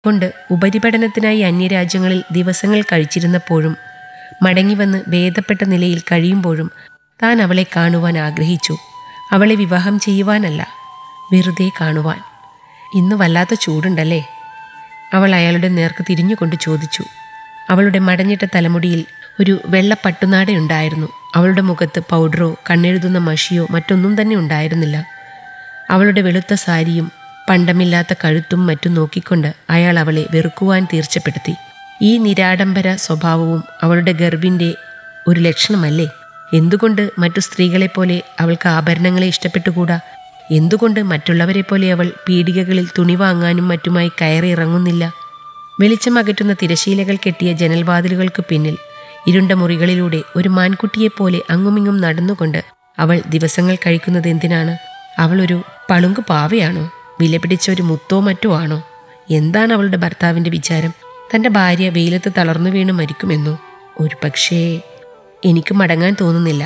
കൊണ്ട് ഉപരിപഠനത്തിനായി അന്യരാജ്യങ്ങളിൽ ദിവസങ്ങൾ കഴിച്ചിരുന്നപ്പോഴും മടങ്ങിവന്ന് ഭേദപ്പെട്ട നിലയിൽ കഴിയുമ്പോഴും താൻ അവളെ കാണുവാൻ ആഗ്രഹിച്ചു അവളെ വിവാഹം ചെയ്യുവാനല്ല വെറുതെ കാണുവാൻ ഇന്ന് വല്ലാത്ത ചൂടുണ്ടല്ലേ അവൾ അയാളുടെ നേർക്ക് തിരിഞ്ഞുകൊണ്ട് ചോദിച്ചു അവളുടെ മടഞ്ഞിട്ട തലമുടിയിൽ ഒരു വെള്ള പട്ടുനാടയുണ്ടായിരുന്നു അവളുടെ മുഖത്ത് പൗഡറോ കണ്ണെഴുതുന്ന മഷിയോ മറ്റൊന്നും തന്നെ ഉണ്ടായിരുന്നില്ല അവളുടെ വെളുത്ത സാരിയും പണ്ടമില്ലാത്ത കഴുത്തും മറ്റും നോക്കിക്കൊണ്ട് അയാൾ അവളെ വെറുക്കുവാൻ തീർച്ചപ്പെടുത്തി ഈ നിരാഡംബര സ്വഭാവവും അവളുടെ ഗർഭിൻ്റെ ഒരു ലക്ഷണമല്ലേ എന്തുകൊണ്ട് മറ്റു സ്ത്രീകളെപ്പോലെ അവൾക്ക് ആഭരണങ്ങളെ ഇഷ്ടപ്പെട്ടുകൂടാ എന്തുകൊണ്ട് മറ്റുള്ളവരെ പോലെ അവൾ പീടികകളിൽ തുണി വാങ്ങാനും മറ്റുമായി കയറി ഇറങ്ങുന്നില്ല വെളിച്ചം അകറ്റുന്ന തിരശീലകൾ കെട്ടിയ ജനൽവാതിലുകൾക്ക് പിന്നിൽ ഇരുണ്ട മുറികളിലൂടെ ഒരു മാൻകുട്ടിയെപ്പോലെ അങ്ങുമിങ്ങും നടന്നുകൊണ്ട് അവൾ ദിവസങ്ങൾ കഴിക്കുന്നത് എന്തിനാണ് അവൾ ഒരു പളുങ്ക് പാവയാണോ വിലപിടിച്ച ഒരു മുത്തോ മറ്റോ ആണോ എന്താണ് അവളുടെ ഭർത്താവിന്റെ വിചാരം തന്റെ ഭാര്യ വെയിലത്ത് തളർന്നു വീണ് മരിക്കുമെന്നോ ഒരു പക്ഷേ എനിക്ക് മടങ്ങാൻ തോന്നുന്നില്ല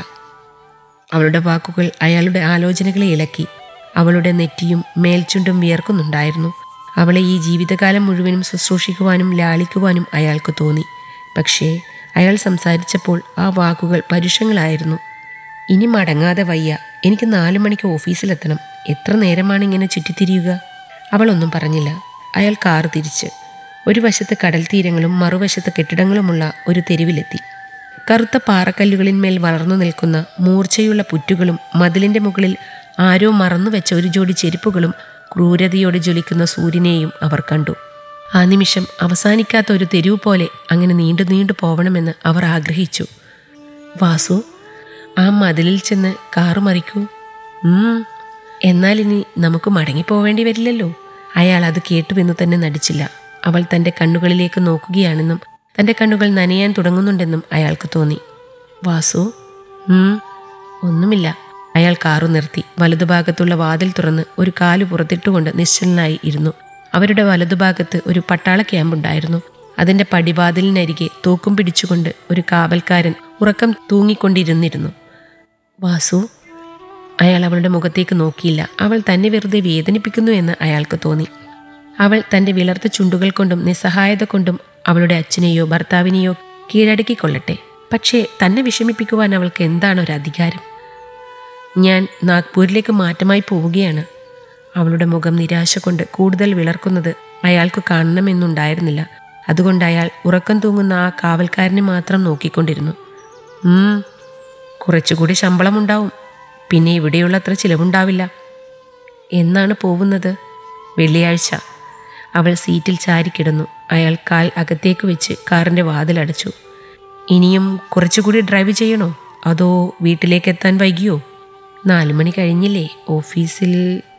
അവളുടെ വാക്കുകൾ അയാളുടെ ആലോചനകളെ ഇളക്കി അവളുടെ നെറ്റിയും മേൽചുണ്ടും വിയർക്കുന്നുണ്ടായിരുന്നു അവളെ ഈ ജീവിതകാലം മുഴുവനും ശുശ്രൂഷിക്കുവാനും ലാളിക്കുവാനും അയാൾക്ക് തോന്നി പക്ഷേ അയാൾ സംസാരിച്ചപ്പോൾ ആ വാക്കുകൾ പരുഷങ്ങളായിരുന്നു ഇനി മടങ്ങാതെ വയ്യ എനിക്ക് നാലു മണിക്ക് ഓഫീസിലെത്തണം എത്ര നേരമാണ് ഇങ്ങനെ ചുറ്റിത്തിരിയുക അവളൊന്നും പറഞ്ഞില്ല അയാൾ കാറ് തിരിച്ച് ഒരു വശത്ത് കടൽ തീരങ്ങളും മറുവശത്ത് കെട്ടിടങ്ങളുമുള്ള ഒരു തെരുവിലെത്തി കറുത്ത പാറക്കല്ലുകളിന്മേൽ വളർന്നു നിൽക്കുന്ന മൂർച്ചയുള്ള പുറ്റുകളും മതിലിന്റെ മുകളിൽ ആരോ മറന്നു വെച്ച ഒരു ജോഡി ചെരുപ്പുകളും ക്രൂരതയോടെ ജ്വലിക്കുന്ന സൂര്യനെയും അവർ കണ്ടു ആ നിമിഷം അവസാനിക്കാത്ത ഒരു തെരുവ് പോലെ അങ്ങനെ നീണ്ടു നീണ്ടു പോവണമെന്ന് അവർ ആഗ്രഹിച്ചു വാസു ആ മതിലിൽ ചെന്ന് കാറ് മറിക്കൂ ഉം എന്നാൽ ഇനി നമുക്ക് മടങ്ങിപ്പോവേണ്ടി വരില്ലല്ലോ അയാൾ അത് കേട്ടുവെന്ന് തന്നെ നടിച്ചില്ല അവൾ തന്റെ കണ്ണുകളിലേക്ക് നോക്കുകയാണെന്നും തന്റെ കണ്ണുകൾ നനയാൻ തുടങ്ങുന്നുണ്ടെന്നും അയാൾക്ക് തോന്നി വാസു ഉം ഒന്നുമില്ല അയാൾ കാറു നിർത്തി വലതുഭാഗത്തുള്ള വാതിൽ തുറന്ന് ഒരു കാല് പുറത്തിട്ടുകൊണ്ട് നിശ്ചലനായി ഇരുന്നു അവരുടെ വലതുഭാഗത്ത് ഒരു പട്ടാള ക്യാമ്പുണ്ടായിരുന്നു അതിന്റെ പടിവാതിലിനരികെ തൂക്കും പിടിച്ചുകൊണ്ട് ഒരു കാവൽക്കാരൻ ഉറക്കം തൂങ്ങിക്കൊണ്ടിരുന്നിരുന്നു വാസു അയാൾ അവളുടെ മുഖത്തേക്ക് നോക്കിയില്ല അവൾ തന്നെ വെറുതെ വേദനിപ്പിക്കുന്നു എന്ന് അയാൾക്ക് തോന്നി അവൾ തന്റെ വിളർത്ത ചുണ്ടുകൾ കൊണ്ടും നിസ്സഹായത കൊണ്ടും അവളുടെ അച്ഛനെയോ ഭർത്താവിനെയോ കീഴടക്കിക്കൊള്ളട്ടെ പക്ഷേ തന്നെ വിഷമിപ്പിക്കുവാൻ അവൾക്ക് എന്താണ് ഒരു അധികാരം ഞാൻ നാഗ്പൂരിലേക്ക് മാറ്റമായി പോവുകയാണ് അവളുടെ മുഖം നിരാശ കൊണ്ട് കൂടുതൽ വിളർക്കുന്നത് അയാൾക്ക് കാണണമെന്നുണ്ടായിരുന്നില്ല അതുകൊണ്ട് അയാൾ ഉറക്കം തൂങ്ങുന്ന ആ കാവൽക്കാരനെ മാത്രം നോക്കിക്കൊണ്ടിരുന്നു ഉം കുറച്ചുകൂടി ശമ്പളമുണ്ടാവും പിന്നെ ഇവിടെയുള്ളത്ര ചിലവുണ്ടാവില്ല എന്നാണ് പോകുന്നത് വെള്ളിയാഴ്ച അവൾ സീറ്റിൽ ചാരിക്കിടന്നു അയാൾ കാൽ അകത്തേക്ക് വെച്ച് കാറിന്റെ വാതിലടച്ചു ഇനിയും കുറച്ചുകൂടി ഡ്രൈവ് ചെയ്യണോ അതോ വീട്ടിലേക്ക് എത്താൻ വൈകിയോ നാലു മണി കഴിഞ്ഞില്ലേ ഓഫീസിൽ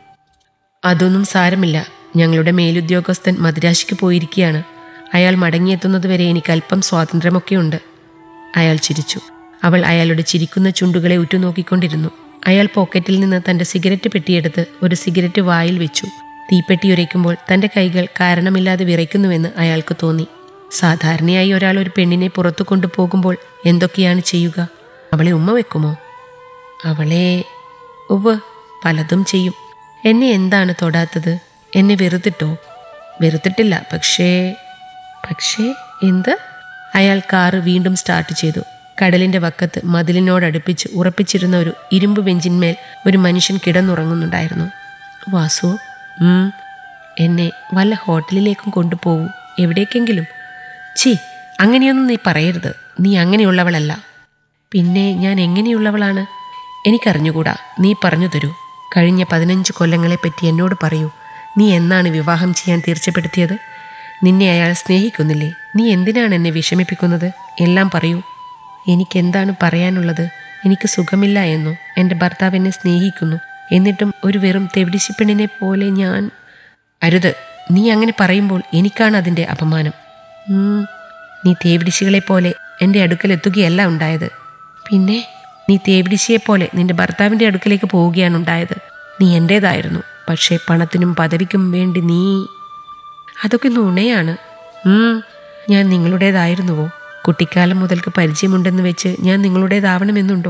അതൊന്നും സാരമില്ല ഞങ്ങളുടെ മേലുദ്യോഗസ്ഥൻ മദ്രാശിക്ക് പോയിരിക്കുകയാണ് അയാൾ മടങ്ങിയെത്തുന്നതുവരെ എനിക്ക് അല്പം സ്വാതന്ത്ര്യമൊക്കെയുണ്ട് അയാൾ ചിരിച്ചു അവൾ അയാളുടെ ചിരിക്കുന്ന ചുണ്ടുകളെ ഉറ്റുനോക്കിക്കൊണ്ടിരുന്നു അയാൾ പോക്കറ്റിൽ നിന്ന് തന്റെ സിഗരറ്റ് പെട്ടിയെടുത്ത് ഒരു സിഗരറ്റ് വായിൽ വെച്ചു തീപ്പെട്ടി ഉരയ്ക്കുമ്പോൾ തന്റെ കൈകൾ കാരണമില്ലാതെ വിറയ്ക്കുന്നുവെന്ന് അയാൾക്ക് തോന്നി സാധാരണയായി ഒരാൾ ഒരു പെണ്ണിനെ പുറത്തു കൊണ്ടുപോകുമ്പോൾ എന്തൊക്കെയാണ് ചെയ്യുക അവളെ ഉമ്മ വെക്കുമോ അവളെ ഉവ്വ് പലതും ചെയ്യും എന്നെ എന്താണ് തൊടാത്തത് എന്നെ വെറുത്തിട്ടോ വെറുത്തിട്ടില്ല പക്ഷേ പക്ഷേ എന്ത് അയാൾ കാറ് വീണ്ടും സ്റ്റാർട്ട് ചെയ്തു കടലിന്റെ വക്കത്ത് മതിലിനോടടുപ്പിച്ച് ഉറപ്പിച്ചിരുന്ന ഒരു ഇരുമ്പ് ബെഞ്ചിന്മേൽ ഒരു മനുഷ്യൻ കിടന്നുറങ്ങുന്നുണ്ടായിരുന്നു വാസു ഉം എന്നെ വല്ല ഹോട്ടലിലേക്കും കൊണ്ടുപോകൂ എവിടേക്കെങ്കിലും ചി അങ്ങനെയൊന്നും നീ പറയരുത് നീ അങ്ങനെയുള്ളവളല്ല പിന്നെ ഞാൻ എങ്ങനെയുള്ളവളാണ് എനിക്കറിഞ്ഞുകൂടാ നീ പറഞ്ഞു തരൂ കഴിഞ്ഞ പതിനഞ്ച് കൊല്ലങ്ങളെപ്പറ്റി എന്നോട് പറയൂ നീ എന്നാണ് വിവാഹം ചെയ്യാൻ തീർച്ചപ്പെടുത്തിയത് നിന്നെ അയാൾ സ്നേഹിക്കുന്നില്ലേ നീ എന്തിനാണ് എന്നെ വിഷമിപ്പിക്കുന്നത് എല്ലാം പറയൂ എനിക്കെന്താണ് പറയാനുള്ളത് എനിക്ക് സുഖമില്ല എന്നോ എൻ്റെ ഭർത്താവ് എന്നെ സ്നേഹിക്കുന്നു എന്നിട്ടും ഒരു വെറും തെവിടിശിപ്പെണ്ണിനെ പോലെ ഞാൻ അരുത് നീ അങ്ങനെ പറയുമ്പോൾ എനിക്കാണ് അതിൻ്റെ അപമാനം ഉം, നീ തേവിടിശികളെ പോലെ എൻ്റെ അടുക്കലെത്തുകയല്ല ഉണ്ടായത് പിന്നെ നീ തേവിടിശിയെപ്പോലെ നിന്റെ ഭർത്താവിൻ്റെ അടുക്കലേക്ക് പോവുകയാണ് ഉണ്ടായത് നീ എൻ്റേതായിരുന്നു പക്ഷേ പണത്തിനും പദവിക്കും വേണ്ടി നീ അതൊക്കെ നുണയാണ് ഉം, ഞാൻ നിങ്ങളുടേതായിരുന്നുവോ കുട്ടിക്കാലം മുതൽക്ക് പരിചയമുണ്ടെന്ന് വെച്ച് ഞാൻ നിങ്ങളുടേതാവണമെന്നുണ്ടോ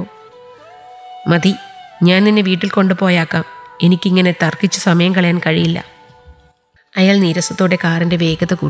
മതി ഞാൻ നിന്നെ വീട്ടിൽ കൊണ്ടുപോയാക്കാം എനിക്കിങ്ങനെ തർക്കിച്ച് സമയം കളയാൻ കഴിയില്ല അയാൾ നീരസത്തോടെ കാറിന്റെ വേഗത കൂട്ടി